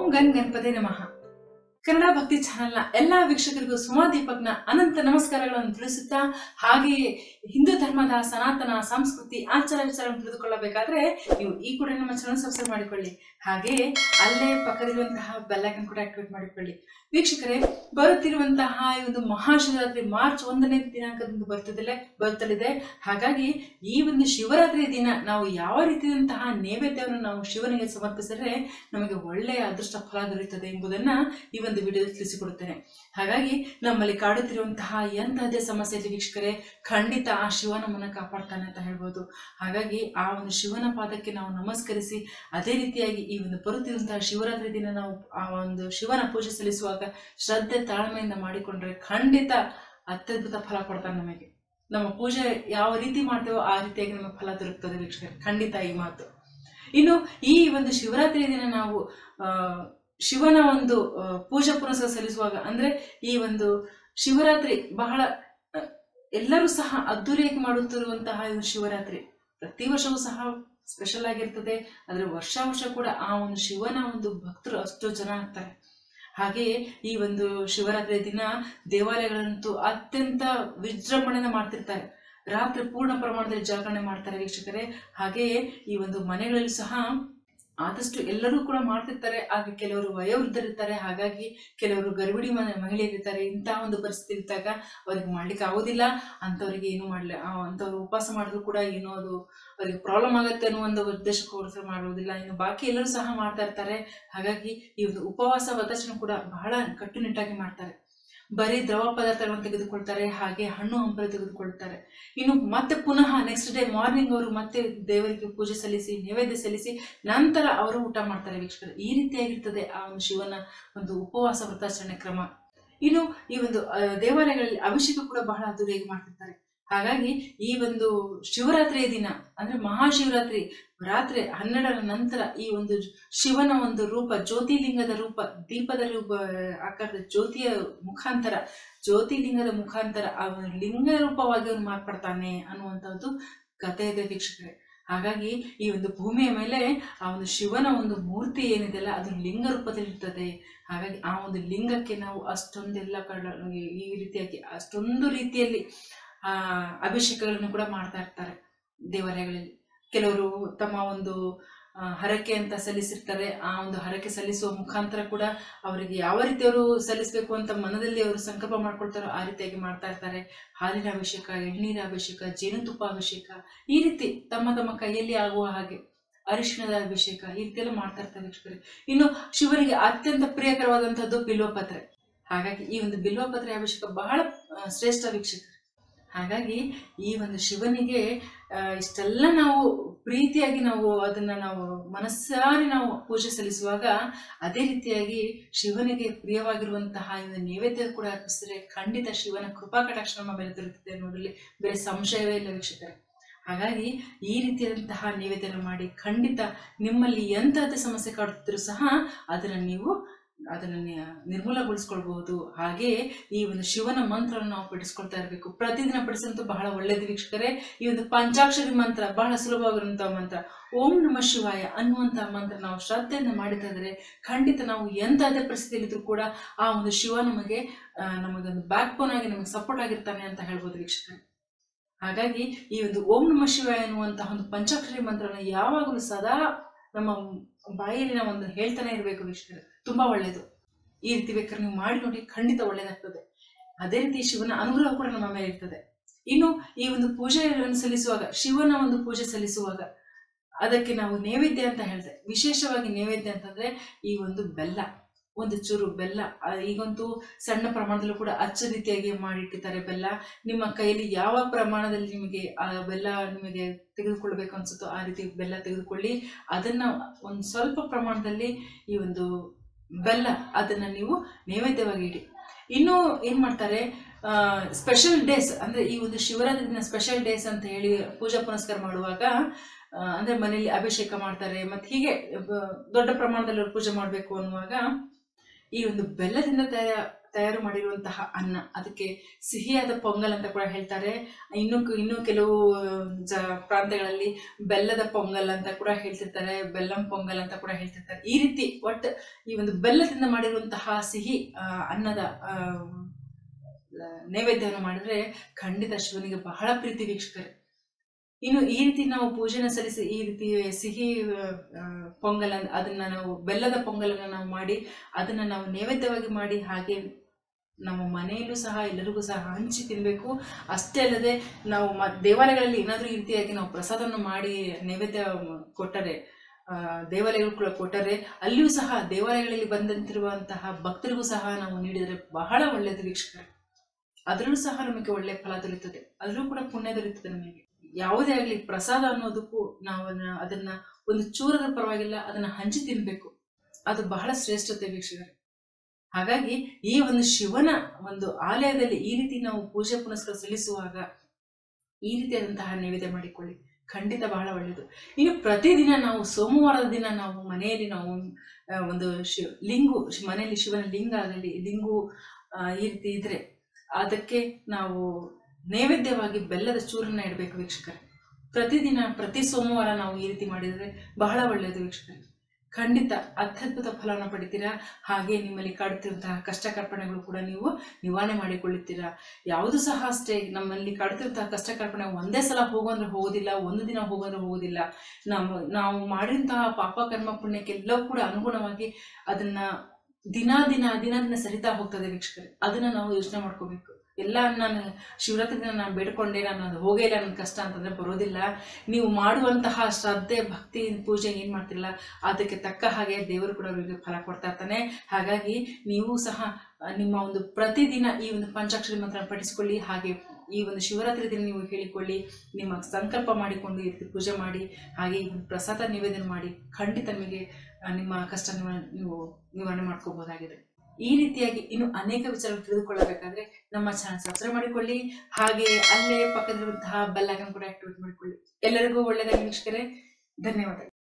ಓಂ gun Ganapati ನಮಃ ಕನ್ನಡ ಭಕ್ತಿ ಚಾನೆಲ್ನ ಎಲ್ಲಾ ವೀಕ್ಷಕರಿಗೂ ಸುಮಾ ದೀಪಕ್ನ ಅನಂತ ನಮಸ್ಕಾರಗಳನ್ನು ತಿಳಿಸುತ್ತಾ ಹಾಗೆಯೇ ಹಿಂದೂ ಧರ್ಮದ ಸನಾತನ ಸಂಸ್ಕೃತಿ ಆಚಾರ ವಿಚಾರವನ್ನು ತಿಳಿದುಕೊಳ್ಳಬೇಕಾದ್ರೆ ನೀವು ಈ ಕೂಡ ನಮ್ಮ ಚಾನಲ್ ಸಬ್ಸ್ಕ್ರೈಬ್ ಮಾಡಿಕೊಳ್ಳಿ ಹಾಗೆಯೇ ಅಲ್ಲೇ ಪಕ್ಕದಲ್ಲಿರುವಂತಹ ಬೆಲ್ಲೈಕನ್ ಕೂಡ ಆಕ್ಟಿವೇಟ್ ಮಾಡಿಕೊಳ್ಳಿ ವೀಕ್ಷಕರೇ ಬರುತ್ತಿರುವಂತಹ ಈ ಒಂದು ಮಹಾಶಿವರಾತ್ರಿ ಮಾರ್ಚ್ ಒಂದನೇ ದಿನಾಂಕದಂದು ಬರ್ತದಿಲ್ಲ ಬರುತ್ತಲಿದೆ ಹಾಗಾಗಿ ಈ ಒಂದು ಶಿವರಾತ್ರಿ ದಿನ ನಾವು ಯಾವ ರೀತಿಯಾದಂತಹ ನೈವೇದ್ಯವನ್ನು ನಾವು ಶಿವನಿಗೆ ಸಮರ್ಪಿಸಿದರೆ ನಮಗೆ ಒಳ್ಳೆಯ ಅದೃಷ್ಟ ಫಲ ದೊರೆಯುತ್ತದೆ ಎಂಬುದನ್ನ ಈ ಒಂದು ವಿಡಿಯೋದಲ್ಲಿ ತಿಳಿಸಿಕೊಡುತ್ತೇನೆ ಹಾಗಾಗಿ ನಮ್ಮಲ್ಲಿ ಕಾಡುತ್ತಿರುವಂತಹ ಎಂತಹದೇ ಸಮಸ್ಯೆ ಇದೆ ವೀಕ್ಷಕರೇ ಖಂಡಿತ ಆ ಶಿವ ನಮ್ಮನ್ನ ಕಾಪಾಡ್ತಾನೆ ಅಂತ ಹೇಳ್ಬೋದು ಹಾಗಾಗಿ ಆ ಒಂದು ಶಿವನ ಪಾದಕ್ಕೆ ನಾವು ನಮಸ್ಕರಿಸಿ ಅದೇ ರೀತಿಯಾಗಿ ಈ ಒಂದು ಬರುತ್ತಿರುವಂತಹ ಶಿವರಾತ್ರಿ ದಿನ ನಾವು ಆ ಒಂದು ಶಿವನ ಪೂಜೆ ಸಲ್ಲಿಸುವಾಗ ಶ್ರದ್ಧೆ ತಾಳ್ಮೆಯಿಂದ ಮಾಡಿಕೊಂಡ್ರೆ ಖಂಡಿತ ಅತ್ಯದ್ಭುತ ಫಲ ಕೊಡ್ತಾನೆ ನಮಗೆ ನಮ್ಮ ಪೂಜೆ ಯಾವ ರೀತಿ ಮಾಡ್ತೇವೋ ಆ ರೀತಿಯಾಗಿ ನಮಗೆ ಫಲ ದೊರಕುತ್ತದೆ ವೀಕ್ಷಕರೇ ಖಂಡಿತ ಈ ಮಾತು ಇನ್ನು ಈ ಒಂದು ಶಿವರಾತ್ರಿ ದಿನ ನಾವು ಆ, ಶಿವನ ಒಂದು ಆ, ಪೂಜಾ ಪುನಸ್ಕಾರ ಸಲ್ಲಿಸುವಾಗ ಅಂದ್ರೆ ಈ ಒಂದು ಶಿವರಾತ್ರಿ ಬಹಳ ಆ, ಎಲ್ಲರೂ ಸಹ ಅದ್ದೂರಿಯಾಗಿ ಮಾಡುತ್ತಿರುವಂತಹ ಈ ಒಂದು ಶಿವರಾತ್ರಿ ಪ್ರತಿ ವರ್ಷವೂ ಸಹ ಸ್ಪೆಷಲ್ ಆಗಿರ್ತದೆ ಆದ್ರೆ ವರ್ಷ ವರ್ಷ ಕೂಡ ಆ ಒಂದು ಶಿವನ ಒಂದು ಭಕ್ತರು ಅಷ್ಟು ಜನ ಆಗ್ತಾರೆ ಹಾಗೆಯೇ ಈ ಒಂದು ಶಿವರಾತ್ರಿ ದಿನ ದೇವಾಲಯಗಳಂತೂ ಅತ್ಯಂತ ವಿಜೃಂಭಣೆಯಿಂದ ಮಾಡ್ತಿರ್ತಾರೆ ರಾತ್ರಿ ಪೂರ್ಣ ಪ್ರಮಾಣದಲ್ಲಿ ಜಾಗರಣೆ ಮಾಡ್ತಾರೆ ವೀಕ್ಷಕರೇ ಹಾಗೆಯೇ ಈ ಒಂದು ಮನೆಗಳಲ್ಲಿ ಸಹ ಆದಷ್ಟು ಎಲ್ಲರೂ ಕೂಡ ಮಾಡ್ತಿರ್ತಾರೆ ಆಗ ಕೆಲವರು ವಯೋವೃದ್ಧರಿರ್ತಾರೆ ಹಾಗಾಗಿ ಕೆಲವರು ಗರ್ಭಿಣಿ ಮ- ಮಹಿಳೆಯರಿರ್ತಾರೆ ಇಂತಹ ಒಂದು ಪರಿಸ್ಥಿತಿ ಇದ್ದಾಗ ಅವ್ರಿಗೆ ಮಾಡ್ಲಿಕ್ಕೆ ಆಗೋದಿಲ್ಲ ಅಂಥವ್ರಿಗೆ ಏನು ಮಾಡಲಿ ಅಂಥವ್ರು ಉಪವಾಸ ಮಾಡಿದ್ರು ಕೂಡ ಏನೋ ಅದು ಅವರಿಗೆ ಪ್ರಾಬ್ಲಮ್ ಆಗುತ್ತೆ ಅನ್ನೋ ಒಂದು ಉದ್ದೇಶಕ್ಕೋಸ್ಕರ ಮಾಡುವುದಿಲ್ಲ ಇನ್ನು ಬಾಕಿ ಎಲ್ಲರೂ ಸಹ ಮಾಡ್ತಾ ಇರ್ತಾರೆ ಹಾಗಾಗಿ ಈ ಒಂದು ಉಪವಾಸ ವ್ರತಾಚರಣೆ ಕೂಡ ಬಹಳ ಕಟ್ಟುನಿಟ್ಟಾಗಿ ಮಾಡ್ತಾರೆ ಬರೀ ದ್ರವ ಪದಾರ್ಥಗಳನ್ನು ತೆಗೆದುಕೊಳ್ತಾರೆ ಹಾಗೆ ಹಣ್ಣು ಹಂಪಲು ತೆಗೆದುಕೊಳ್ತಾರೆ ಇನ್ನು ಮತ್ತೆ ಪುನಃ ನೆಕ್ಸ್ಟ್ ಡೇ ಮಾರ್ನಿಂಗ್ ಅವರು ಮತ್ತೆ ದೇವರಿಗೆ ಪೂಜೆ ಸಲ್ಲಿಸಿ ನೈವೇದ್ಯ ಸಲ್ಲಿಸಿ ನಂತರ ಅವರು ಊಟ ಮಾಡ್ತಾರೆ ವೀಕ್ಷಕರು ಈ ರೀತಿಯಾಗಿರ್ತದೆ ಆ ಒಂದು ಶಿವನ ಒಂದು ಉಪವಾಸ ವ್ರತಾಚರಣೆ ಕ್ರಮ ಇನ್ನು ಈ ಒಂದು ಆ, ದೇವಾಲಯಗಳಲ್ಲಿ ಅಭಿಷೇಕ ಕೂಡ ಬಹಳ ಅದ್ದೂರಿಯಾಗಿ ಮಾಡ್ತಿರ್ತಾರೆ ಹಾಗಾಗಿ ಈ ಒಂದು ಶಿವರಾತ್ರಿಯ ದಿನ ಅಂದ್ರೆ ಮಹಾಶಿವರಾತ್ರಿ ರಾತ್ರಿ ಹನ್ನೆರಡರ ನಂತರ ಈ ಒಂದು ಶಿವನ ಒಂದು ರೂಪ ಜ್ಯೋತಿಲಿಂಗದ ರೂಪ ದೀಪದ ರೂಪ ಆಕಾರದ ಜ್ಯೋತಿಯ ಮುಖಾಂತರ ಜ್ಯೋತಿಲಿಂಗದ ಮುಖಾಂತರ ಆ ಒಂದು ಲಿಂಗ ರೂಪವಾಗಿ ಅವನು ಮಾರ್ಪಡ್ತಾನೆ ಅನ್ನುವಂಥದ್ದು ಕಥೆ ಇದೆ ವೀಕ್ಷಕರೇ ಹಾಗಾಗಿ ಈ ಒಂದು ಭೂಮಿಯ ಮೇಲೆ ಆ ಒಂದು ಶಿವನ ಒಂದು ಮೂರ್ತಿ ಏನಿದೆಯಲ್ಲ ಅದು ಲಿಂಗ ರೂಪದಲ್ಲಿರ್ತದೆ ಹಾಗಾಗಿ ಆ ಒಂದು ಲಿಂಗಕ್ಕೆ ನಾವು ಅಷ್ಟೊಂದೆಲ್ಲ ಕಡ ಈ ರೀತಿಯಾಗಿ ಅಷ್ಟೊಂದು ರೀತಿಯಲ್ಲಿ ಆ ಅಭಿಷೇಕಗಳನ್ನು ಕೂಡ ಮಾಡ್ತಾ ಇರ್ತಾರೆ ದೇವಾಲಯಗಳಲ್ಲಿ ಕೆಲವರು ತಮ್ಮ ಒಂದು ಆ, ಹರಕೆ ಅಂತ ಸಲ್ಲಿಸಿರ್ತಾರೆ ಆ ಒಂದು ಹರಕೆ ಸಲ್ಲಿಸುವ ಮುಖಾಂತರ ಕೂಡ ಅವರಿಗೆ ಯಾವ ರೀತಿ ಅವರು ಸಲ್ಲಿಸಬೇಕು ಅಂತ ಮನದಲ್ಲಿ ಅವರು ಸಂಕಲ್ಪ ಮಾಡ್ಕೊಳ್ತಾರೋ ಆ ರೀತಿಯಾಗಿ ಮಾಡ್ತಾ ಇರ್ತಾರೆ ಹಾಲಿನ ಅಭಿಷೇಕ ಎಳ್ನೀರ ಅಭಿಷೇಕ ಜೇನುತುಪ್ಪ ಅಭಿಷೇಕ ಈ ರೀತಿ ತಮ್ಮ ತಮ್ಮ ಕೈಯಲ್ಲಿ ಆಗುವ ಹಾಗೆ ಅರಿಶಿಣದ ಅಭಿಷೇಕ ಈ ರೀತಿ ಎಲ್ಲ ಮಾಡ್ತಾ ಇರ್ತಾರೆ ವೀಕ್ಷಕರೇ ಇನ್ನು ಶಿವನಿಗೆ ಅತ್ಯಂತ ಪ್ರಿಯಕರವಾದಂತಹದ್ದು ಬಿಲ್ವಪತ್ರೆ ಹಾಗಾಗಿ ಈ ಒಂದು ಬಿಲ್ವಪತ್ರೆ ಅಭಿಷೇಕ ಬಹಳ ಆ, ಶ್ರೇಷ್ಠ ವೀಕ್ಷಕ ಹಾಗಾಗಿ ಈ ಒಂದು ಶಿವನಿಗೆ ಆ, ಇಷ್ಟೆಲ್ಲ ನಾವು ಪ್ರೀತಿಯಾಗಿ ನಾವು ಅದನ್ನ ನಾವು ಮನಸ್ಸಾರಿ ನಾವು ಪೂಜೆ ಸಲ್ಲಿಸುವಾಗ ಅದೇ ರೀತಿಯಾಗಿ ಶಿವನಿಗೆ ಪ್ರಿಯವಾಗಿರುವಂತಹ ಈ ಒಂದು ನೈವೇದ್ಯ ಕೂಡ ಅರ್ಪಿಸಿದ್ರೆ ಖಂಡಿತ ಶಿವನ ಕೃಪಾ ಕಟಾಕ್ಷ ನಮ್ಮ ಮೇಲೆ ದೊರೆಯುತ್ತದೆ ಅನ್ನೋದ್ರಲ್ಲಿ ಬೇರೆ ಸಂಶಯವೇ ಇಲ್ಲ ವೀಕ್ಷಕರೇ ಹಾಗಾಗಿ ಈ ರೀತಿಯಾದಂತಹ ನೈವೇದ್ಯನ ಮಾಡಿ ಖಂಡಿತ ನಿಮ್ಮಲ್ಲಿ ಎಂತಹದ್ದೇ ಸಮಸ್ಯೆ ಕಾಡುತ್ತಿದ್ರೂ ಸಹ ಅದನ್ನು ನೀವು ಅದನ್ನು ನಿ- ನಿರ್ಮೂಲಗೊಳಿಸ್ಕೊಳ್ಬಹುದು ಹಾಗೆಯೇ ಈ ಒಂದು ಶಿವನ ಮಂತ್ರವನ್ನು ನಾವು ಪಠಿಸ್ಕೊಳ್ತಾ ಇರಬೇಕು ಪ್ರತಿದಿನ ಪಠಿಸಂತೂ ಬಹಳ ಒಳ್ಳೆಯದು ವೀಕ್ಷಕರೇ ಈ ಒಂದು ಪಂಚಾಕ್ಷರಿ ಮಂತ್ರ ಬಹಳ ಸುಲಭವಾಗಿರುವಂತಹ ಮಂತ್ರ ಓಂ ನಮ ಶಿವಾಯ ಅನ್ನುವಂತಹ ಮಂತ್ರ ನಾವು ಶ್ರದ್ಧೆಯಿಂದ ಮಾಡಿತಾ ಇದ್ರೆ ಖಂಡಿತ ನಾವು ಎಂತಹದೇ ಪರಿಸ್ಥಿತಿಯಲ್ಲಿದ್ರೂ ಕೂಡ ಆ ಒಂದು ಶಿವ ನಮಗೆ ಆ, ನಮಗೊಂದು ಬ್ಯಾಕ್ ಬೋನ್ ಆಗಿ ನಮಗೆ ಸಪೋರ್ಟ್ ಆಗಿರ್ತಾನೆ ಅಂತ ಹೇಳ್ಬೋದು ವೀಕ್ಷಕರೇ ಹಾಗಾಗಿ ಈ ಒಂದು ಓಂ ನಮ ಶಿವಾಯ ಅನ್ನುವಂತಹ ಒಂದು ಪಂಚಾಕ್ಷರಿ ಮಂತ್ರನ ಯಾವಾಗಲೂ ಸದಾ ನಮ್ಮ ಬಾಯಲ್ಲಿ ನಾವು ಒಂದು ಹೇಳ್ತಾನೆ ಇರಬೇಕು ವೀಕ್ಷಕರೇ ತುಂಬಾ ಒಳ್ಳೆಯದು ಈ ರೀತಿ ಬೇಕಾದ್ರೆ ನೀವು ಮಾಡಿ ನೋಡಿ ಖಂಡಿತ ಒಳ್ಳೆಯದಾಗ್ತದೆ ಅದೇ ರೀತಿ ಶಿವನ ಅನುಗ್ರಹ ಕೂಡ ನಮ್ಮ ಮೇಲೆ ಇರ್ತದೆ ಇನ್ನು ಈ ಒಂದು ಪೂಜೆಯನ್ನು ಸಲ್ಲಿಸುವಾಗ ಶಿವನ ಒಂದು ಪೂಜೆ ಸಲ್ಲಿಸುವಾಗ ಅದಕ್ಕೆ ನಾವು ನೈವೇದ್ಯ ಅಂತ ಹೇಳಿದೆ ವಿಶೇಷವಾಗಿ ನೈವೇದ್ಯ ಅಂತಂದ್ರೆ ಈ ಒಂದು ಬೆಲ್ಲ ಒಂದು ಚೂರು ಬೆಲ್ಲ ಆ, ಈಗಂತೂ ಸಣ್ಣ ಪ್ರಮಾಣದಲ್ಲೂ ಕೂಡ ಅಚ್ಚ ರೀತಿಯಾಗಿ ಮಾಡಿಟ್ಟಿರ್ತಾರೆ ಬೆಲ್ಲ ನಿಮ್ಮ ಕೈಯಲ್ಲಿ ಯಾವ ಪ್ರಮಾಣದಲ್ಲಿ ನಿಮಗೆ ಆ ಬೆಲ್ಲ ನಿಮಗೆ ತೆಗೆದುಕೊಳ್ಬೇಕು ಅನ್ಸುತ್ತೋ ಆ ರೀತಿ ಬೆಲ್ಲ ತೆಗೆದುಕೊಳ್ಳಿ ಅದನ್ನ ಒಂದು ಸ್ವಲ್ಪ ಪ್ರಮಾಣದಲ್ಲಿ ಈ ಒಂದು ಬೆಲ್ಲ ಅದನ್ನ ನೀವು ನೈವೇದ್ಯವಾಗಿ ಇಡಿ ಇನ್ನು ಏನ್ ಮಾಡ್ತಾರೆ ಸ್ಪೆಷಲ್ ಡೇಸ್ ಅಂದ್ರೆ ಈ ಒಂದು ಶಿವರಾತ್ರಿ ದಿನ ಸ್ಪೆಷಲ್ ಡೇಸ್ ಅಂತ ಹೇಳಿ ಪೂಜಾ ಪುನಸ್ಕಾರ ಮಾಡುವಾಗ ಆ, ಅಂದ್ರೆ ಮನೆಯಲ್ಲಿ ಅಭಿಷೇಕ ಮಾಡ್ತಾರೆ ಮತ್ತೆ ಹೀಗೆ ಬ- ದೊಡ್ಡ ಪ್ರಮಾಣದಲ್ಲಿ ಅವ್ರು ಪೂಜೆ ಮಾಡಬೇಕು ಅನ್ನುವಾಗ ಈ ಒಂದು ಬೆಲ್ಲದಿಂದ ತಯಾರ ತಯಾರು ಮಾಡಿರುವಂತಹ ಅನ್ನ ಅದಕ್ಕೆ ಸಿಹಿಯಾದ ಪೊಂಗಲ್ ಅಂತ ಕೂಡ ಹೇಳ್ತಾರೆ ಇನ್ನು ಇನ್ನು ಕೆಲವು ಜ ಪ್ರಾಂತ್ಯಗಳಲ್ಲಿ ಬೆಲ್ಲದ ಪೊಂಗಲ್ ಅಂತ ಕೂಡ ಹೇಳ್ತಿರ್ತಾರೆ ಬೆಲ್ಲಂ ಪೊಂಗಲ್ ಅಂತ ಕೂಡ ಹೇಳ್ತಿರ್ತಾರೆ ಈ ರೀತಿ ಒಟ್ಟು ಈ ಒಂದು ಬೆಲ್ಲದಿಂದ ಮಾಡಿರುವಂತಹ ಸಿಹಿ ಆ, ಅನ್ನದ ಆ, ನೈವೇದ್ಯವನ್ನು ಮಾಡಿದ್ರೆ ಖಂಡಿತ ಶಿವನಿಗೆ ಬಹಳ ಪ್ರೀತಿ ವೀಕ್ಷಕರೇ ಇನ್ನು ಈ ರೀತಿ ನಾವು ಪೂಜೆನ ಸಲ್ಲಿಸಿ ಈ ರೀತಿ ಸಿಹಿ ಆ, ಪೊಂಗಲ್ ಅನ್- ಅದನ್ನ ನಾವು ಬೆಲ್ಲದ ಪೊಂಗಲನ್ನ ನಾವು ಮಾಡಿ ಅದನ್ನ ನಾವು ನೈವೇದ್ಯವಾಗಿ ಮಾಡಿ ಹಾಗೆ ನಮ್ಮ ಮನೆಯಲ್ಲೂ ಸಹ ಎಲ್ಲರಿಗೂ ಸಹ ಹಂಚಿ ತಿನ್ನಬೇಕು ಅಷ್ಟೇ ಅಲ್ಲದೆ ನಾವು ಮ ದೇವಾಲಯಗಳಲ್ಲಿ ಏನಾದರೂ ಈ ರೀತಿಯಾಗಿ ನಾವು ಪ್ರಸಾದವನ್ನು ಮಾಡಿ ನೈವೇದ್ಯ ಕೊಟ್ಟರೆ ಆ, ದೇವಾಲಯಗಳು ಕೂಡ ಕೊಟ್ಟರೆ ಅಲ್ಲಿಯೂ ಸಹ ದೇವಾಲಯಗಳಲ್ಲಿ ಬಂದಂತಿರುವಂತಹ ಭಕ್ತರಿಗೂ ಸಹ ನಾವು ನೀಡಿದರೆ ಬಹಳ ಒಳ್ಳೆಯದು ವೀಕ್ಷಕರೇ ಅದರಲ್ಲೂ ಸಹ ನಮಗೆ ಒಳ್ಳೆಯ ಫಲ ದೊರೆಯುತ್ತದೆ ಅದರಲ್ಲೂ ಕೂಡ ಪುಣ್ಯ ದೊರೆಯುತ್ತದೆ ನಮಗೆ ಯಾವುದೇ ಆಗಲಿ ಪ್ರಸಾದ ಅನ್ನೋದಕ್ಕೂ ನಾವು ಅದನ್ನ- ಅದನ್ನ ಒಂದು ಚೂರದ ಪರವಾಗಿಲ್ಲ ಅದನ್ನ ಹಂಚಿ ತಿನ್ಬೇಕು ಅದು ಬಹಳ ಶ್ರೇಷ್ಠತೆ ವೀಕ್ಷಕರೇ ಹಾಗಾಗಿ ಈ ಒಂದು ಶಿವನ ಒಂದು ಆಲಯದಲ್ಲಿ ಈ ರೀತಿ ನಾವು ಪೂಜೆ ಪುನಸ್ಕಾರ ಸಲ್ಲಿಸುವಾಗ ಈ ರೀತಿಯಾದಂತಹ ನೈವೇದ್ಯ ಮಾಡಿಕೊಳ್ಳಿ ಖಂಡಿತ ಬಹಳ ಒಳ್ಳೆಯದು ಇನ್ನು ಪ್ರತಿದಿನ ನಾವು ಸೋಮವಾರದ ದಿನ ನಾವು ಮನೆಯಲ್ಲಿ ನಾವು ಆ, ಒಂದು ಶಿವ ಲಿಂಗು ಶಿ- ಮನೆಯಲ್ಲಿ ಶಿವನ ಲಿಂಗ ಆಗಲಿ ಲಿಂಗು ಆ, ಈ ರೀತಿ ಇದ್ರೆ ಅದಕ್ಕೆ ನಾವು ನೈವೇದ್ಯವಾಗಿ ಬೆಲ್ಲದ ಚೂರನ್ನ ಇಡಬೇಕು ವೀಕ್ಷಕರೇ ಪ್ರತಿದಿನ ಪ್ರತಿ ಸೋಮವಾರ ನಾವು ಈ ರೀತಿ ಮಾಡಿದರೆ ಬಹಳ ಒಳ್ಳೆಯದು ವೀಕ್ಷಕರೇ ಖಂಡಿತ ಅತ್ಯದ್ಭುತ ಫಲವನ್ನು ಪಡಿತೀರಾ ಹಾಗೆ ನಿಮ್ಮಲ್ಲಿ ಕಾಡುತ್ತಿರುವಂತಹ ಕಷ್ಟ ಕಾರ್ಪಣೆಗಳು ಕೂಡ ನೀವು ನಿವಾರಣೆ ಮಾಡಿಕೊಳ್ಳುತ್ತೀರಾ ಯಾವುದು ಸಹ ಅಷ್ಟೇ ನಮ್ಮಲ್ಲಿ ಕಾಡುತ್ತಿರುವಂತಹ ಕಷ್ಟ ಕಾರ್ಪಣೆ ಒಂದೇ ಸಲ ಹೋಗೋಂದ್ರೆ ಹೋಗೋದಿಲ್ಲ ಒಂದು ದಿನ ಹೋಗೋಂದ್ರೆ ಹೋಗೋದಿಲ್ಲ ನಾವು ನಾವು ಮಾಡಿದಂತಹ ಪಾಪ ಕರ್ಮ ಪುಣ್ಯಕ್ಕೆಲ್ಲವೂ ಕೂಡ ಅನುಗುಣವಾಗಿ ಅದನ್ನ ದಿನ ದಿನ ದಿನ ದಿನ ಸರಿತಾ ಹೋಗ್ತದೆ ವೀಕ್ಷಕರೇ ಅದನ್ನ ನಾವು ಯೋಚನೆ ಮಾಡ್ಕೋಬೇಕು ಎಲ್ಲ ನಾನು ಶಿವರಾತ್ರಿ ದಿನ ನಾನು ಬೇಡ್ಕೊಂಡೆ ನಾನು ಅದು ಹೋಗೇ ಇಲ್ಲ ನನ್ನ ಕಷ್ಟ ಅಂತಂದ್ರೆ ಬರೋದಿಲ್ಲ ನೀವು ಮಾಡುವಂತಹ ಶ್ರದ್ಧೆ ಭಕ್ತಿ ಪೂಜೆ ಏನು ಮಾಡ್ತಿರಲ್ಲ ಅದಕ್ಕೆ ತಕ್ಕ ಹಾಗೆ ದೇವರು ಕೂಡ ಅವರಿಗೆ ಫಲ ಕೊಡ್ತಾ ಇರ್ತಾನೆ ಹಾಗಾಗಿ ನೀವು ಸಹ ಆ, ನಿಮ್ಮ ಒಂದು ಪ್ರತಿದಿನ ಈ ಒಂದು ಪಂಚಾಕ್ಷರಿ ಮಂತ್ರ ಪಠಿಸಿಕೊಳ್ಳಿ ಹಾಗೆ ಈ ಒಂದು ಶಿವರಾತ್ರಿ ದಿನ ನೀವು ಹೇಳಿಕೊಳ್ಳಿ ನಿಮ್ಮ ಸಂಕಲ್ಪ ಮಾಡಿಕೊಂಡು ಈ ರೀತಿ ಪೂಜೆ ಮಾಡಿ ಹಾಗೆ ಈ ಒಂದು ಪ್ರಸಾದ ನಿವೇದನೆ ಮಾಡಿ ಖಂಡಿತ ನಿಮಗೆ ಆ, ನಿಮ್ಮ ಕಷ್ಟ ನಿವಾರಣೆ- ನೀವು ನಿವಾರಣೆ ಮಾಡ್ಕೋಬಹುದಾಗಿದೆ ಈ ರೀತಿಯಾಗಿ ಇನ್ನು ಅನೇಕ ವಿಚಾರಗಳು ತಿಳಿದುಕೊಳ್ಳಬೇಕಾದ್ರೆ ನಮ್ಮ ಚಾನಲ್ ಸಬ್ಸ್ಕ್ರೈಬ್ ಮಾಡಿಕೊಳ್ಳಿ ಹಾಗೆ ಅಲ್ಲೇ ಪಕ್ಕದಲ್ಲಿರುವಂತಹ ಬೆಲ್ ಐಕನ್ ಕೂಡ ಆಕ್ಟಿವೇಟ್ ಮಾಡಿಕೊಳ್ಳಿ ಎಲ್ಲರಿಗೂ ಒಳ್ಳೆಯದಾಗಿ ವೀಕ್ಷಕರೇ ಧನ್ಯವಾದ